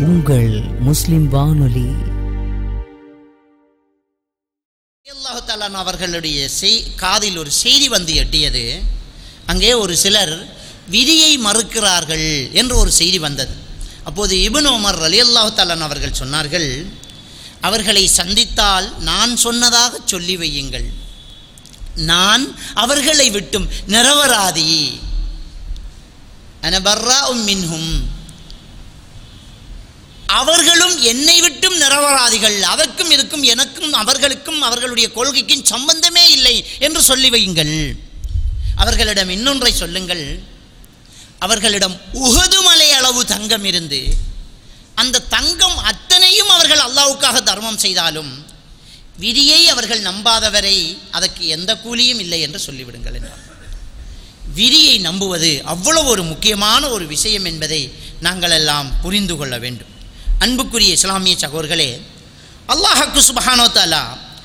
உங்கள் முஸ்லிம் வானொலி அல்லாஹு தாலான் அவர்களுடைய செய் காதில் ஒரு செய்தி வந்து எட்டியது அங்கே ஒரு சிலர் விதியை மறுக்கிறார்கள் என்று ஒரு செய்தி வந்தது அப்போது இப்னு உமர் அலி அல்லாஹு தாலான் அவர்கள் சொன்னார்கள் அவர்களை சந்தித்தால் நான் சொன்னதாக சொல்லி வையுங்கள் நான் அவர்களை விட்டும் நிரவராதி அனபர்ரா மின்ஹும் அவர்களும் என்னை விட்டும் நிரபராதிகள் அதற்கும் இருக்கும் எனக்கும் அவர்களுக்கும் அவர்களுடைய கொள்கைக்கும் சம்பந்தமே இல்லை என்று சொல்லி வையுங்கள் அவர்களிடம் இன்னொன்றை சொல்லுங்கள் அவர்களிடம் உகது மலை அளவு தங்கம் இருந்து அந்த தங்கம் அத்தனையும் அவர்கள் அல்லாவுக்காக தர்மம் செய்தாலும் விதியை அவர்கள் நம்பாதவரை அதற்கு எந்த கூலியும் இல்லை என்று சொல்லிவிடுங்கள் என்றார் விதியை நம்புவது அவ்வளவு ஒரு முக்கியமான ஒரு விஷயம் என்பதை நாங்கள் எல்லாம் புரிந்து கொள்ள வேண்டும் அன்புக்குரிய இஸ்லாமிய சகோர்களே அல்லாஹக்கு சுபஹானோ தாலா